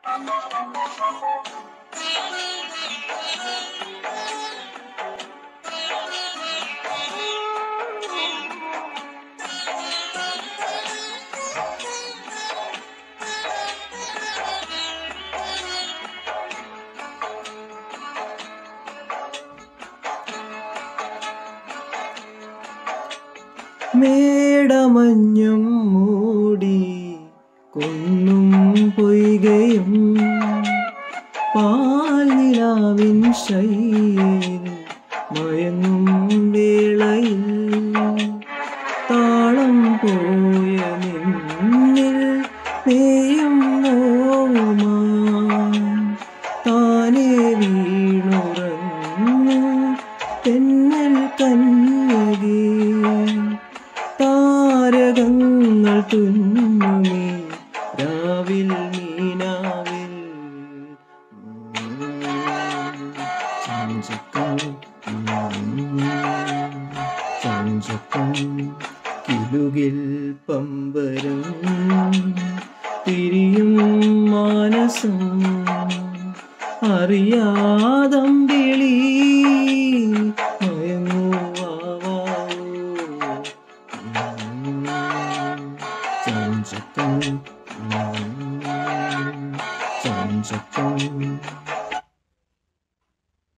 മേടമഞ്ഞും മൂടി കുന്നും പൊയ്കയും പാൽനിലാവിൻ ശൈലിൽ മയങ്ങും വേളയിൽ താളം പോയ നിന്നിൽ പേയും നോവുമാ താനേ വീണുറങ്ങു തെന്നൽ കന്യകേ താരകങ്ങൾ തുന്നുമേ രാവിൽ മീനാവിൽ ചഞ്ചക്കം ചഞ്ചക്കം കിലുകിൽ പമ്പരം തിരിയും മാനസം അറിയാതം വിളി മയങ്ങുവാവോ ചഞ്ചക്കം ചഞ്ചക്കം